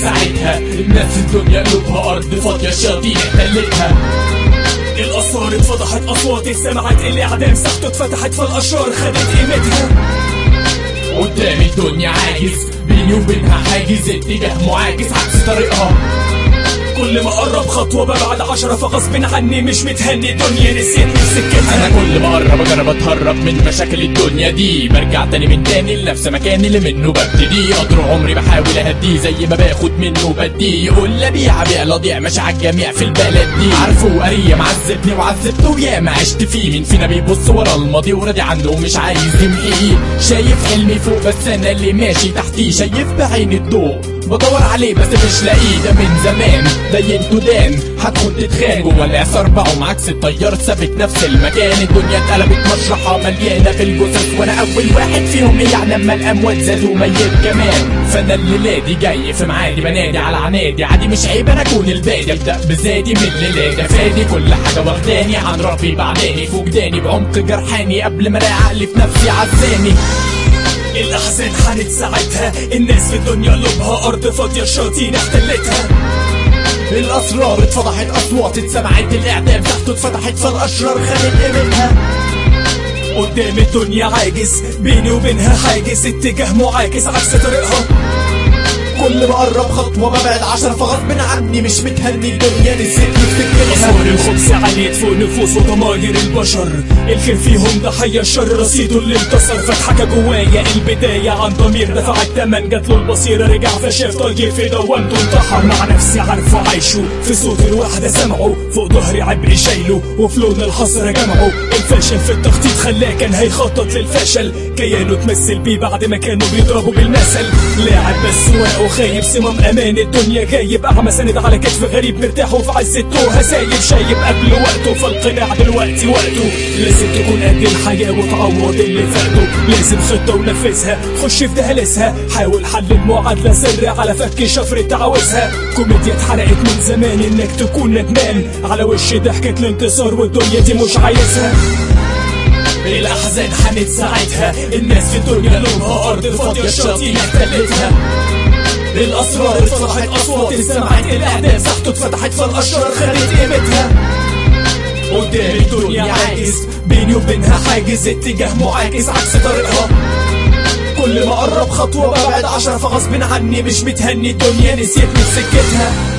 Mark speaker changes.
Speaker 1: ساعتها الناس في الدنيا قلوبها ارض فاضيه الشياطين احتلتها
Speaker 2: الاسرار اتفضحت اصوات اتسمعت الاعدام ساحته اتفتحت فالاشرار خدت قيمتها
Speaker 1: قدام الدنيا عاجز بيني وبينها حاجز اتجاه معاكس عكس طريقها
Speaker 2: كل ما اقرب خطوه ببعد عشرة فغصب عني مش متهني الدنيا نسيتني في سكتها
Speaker 1: انا كل ما اقرب اجرب اتهرب من مشاكل الدنيا دي برجع تاني من تاني لنفس مكاني اللي منه ببتدي قدر عمري بحاول اهديه زي ما باخد منه بديه يقول لي بيع بيع لا ضيع مش عالجميع في البلد دي عارفه وقريه معذبني وعذبته ياما عشت فيه مين فينا بيبص ورا الماضي وراضي عنه ومش عايز يمحيه شايف حلمي فوق بس انا اللي ماشي تحتيه شايف بعين الضوء بدور عليه بس مش لاقيه ده من زمان دينته دان هتكون تتخان جوه الاعصار بقوا معاكس الطيار ثابت نفس المكان الدنيا اتقلبت مشرحه مليانه في الجثث وانا اول واحد فيهم يعني لما الاموات زادوا ميت كمان فانا الليله دي جاي في معادي بنادي على عنادي عادي مش عيب انا اكون البادي ابدا بزادي من الليله ده فادي كل حاجه واخداني عن ربي بعداني فوجداني بعمق جرحاني قبل ما الاقي عقلي في نفسي عزاني
Speaker 2: الاحزان حانت ساعتها الناس في الدنيا قلوبها ارض فاضيه الشياطين احتلتها
Speaker 1: الاسرار اتفضحت اصوات اتسمعت الاعدام تحته اتفتحت فالاشرار خدت قيمتها
Speaker 2: قدام الدنيا عاجز بيني وبينها حاجز اتجاه معاكس عكس طريقها
Speaker 1: كل ما اقرب خطوه ببعد عشرة فغصب عني مش متهني الدنيا نسيتني افتكرها
Speaker 2: أسوار الخبز عليت فوق نفوس وضماير البشر الخير فيهم ضحية الشر رصيده اللي انتصر فتحكى جوايا البداية عن ضمير دفع التمن جات له البصيرة رجع فشاف طيب في دوامته انتحر مع نفسي عارفه عايشه في صوت الوحدة سمعه فوق ظهري عبء شايله وفي لون الحسرة جمعه الفاشل في التخطيط خلاه كان هيخطط للفشل كيانه تمثل بيه بعد ما كانوا بيضربوا بالمثل لاعب بس ورقه خايب صمام امان الدنيا جايب اعمى سند على كتف غريب مرتاح وفي عز التوهه سايب شايب قبل وقته فالقناع دلوقتي وقته لازم تكون قد الحياه وتعوض اللي فاته لازم خطه ونفذها خش في دهلسها حاول حل المعادله سر على فك شفره عاوزها كوميديا اتحرقت من زمان انك تكون ندمان على وش ضحكه الانتصار والدنيا دي مش عايزها
Speaker 1: الاحزان حنت ساعتها الناس في الدنيا قلوبها ارض فاضيه الشياطين احتلتها الاسرار اتفتحت اصوات اتسمعت الاعدام ساحته اتفتحت فالاشرار خدت قيمتها قدام الدنيا عاجز بيني وبينها حاجز اتجاه معاكس عكس طريقها كل ما اقرب خطوه ببعد عشرة فغصب عني مش متهني الدنيا نسيتني في سكتها